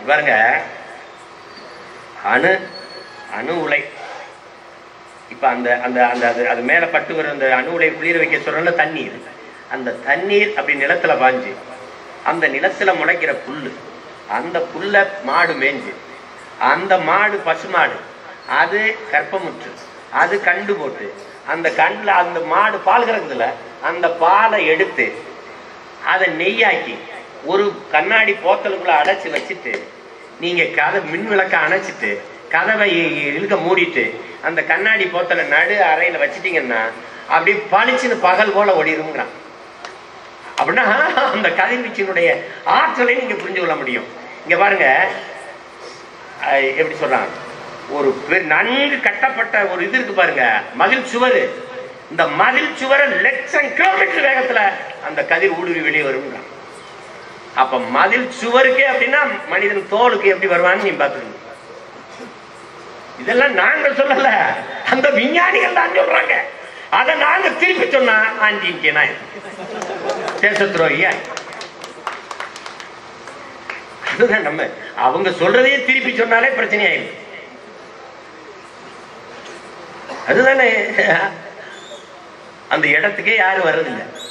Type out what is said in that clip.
பாருங்க அணு அணு உலை இப்ப அந்த அந்த அந்த அது அது மேல பட்டு வர அந்த அணு உலை குளிர வைக்க சொல்றல தண்ணீர் அந்த தண்ணீர் அப்படி நிலத்துல பாஞ்சு அந்த நிலத்துல முளைக்கிற புல்லு அந்த புல்ல மாடு மேய்ஞ்சு அந்த மாடு பசுமாடு அது கற்பமுற்று அது கண்டு போட்டு அந்த கண்டுல அந்த மாடு பால் கறக்குதுல அந்த பாலை எடுத்து அதை நெய்யாக்கி ஒரு கண்ணாடி போத்தலுக்குள்ள அடைச்சு வச்சுட்டு நீங்க கதை மின் விளக்க அணைச்சிட்டு கதவை இழுக்க மூடிட்டு அந்த கண்ணாடி போத்தலை நடு அறையில வச்சிட்டீங்கன்னா அப்படியே பளிச்சுன்னு பகல் போல ஒளிருங்கிறான் அப்படின்னா அந்த கதிர்வீச்சினுடைய ஆற்றலை நீங்க புரிஞ்சு கொள்ள முடியும் இங்க பாருங்க அஹ் எப்படி சொல்றாங்க ஒரு பெ- நன்கு கட்டப்பட்ட ஒரு இது இருக்கு பாருங்க மதில் சுவர் இந்த மதில் சுவரை லட்சம் கிலோமீட்டர் வேகத்துல அந்த கதிர் ஊடுருவி வெளியே வருங்கிறான் அப்ப மதில் சுவருக்கே அப்படின்னா மனிதன் தோலுக்கு எப்படி வருவான்னு நீ பாத்துக்கணும் இதெல்லாம் நாங்கள் சொல்லல அந்த விஞ்ஞானிகள் தான் சொல்றாங்க அதை நாங்க திருப்பி சொன்னா ஆன்டி நான் தேச துரோகியா அதுதான் நம்ம அவங்க சொல்றதையே திருப்பி சொன்னாலே பிரச்சனை ஆயிடும் அதுதானே அந்த இடத்துக்கே யாரும் வர்றதில்லை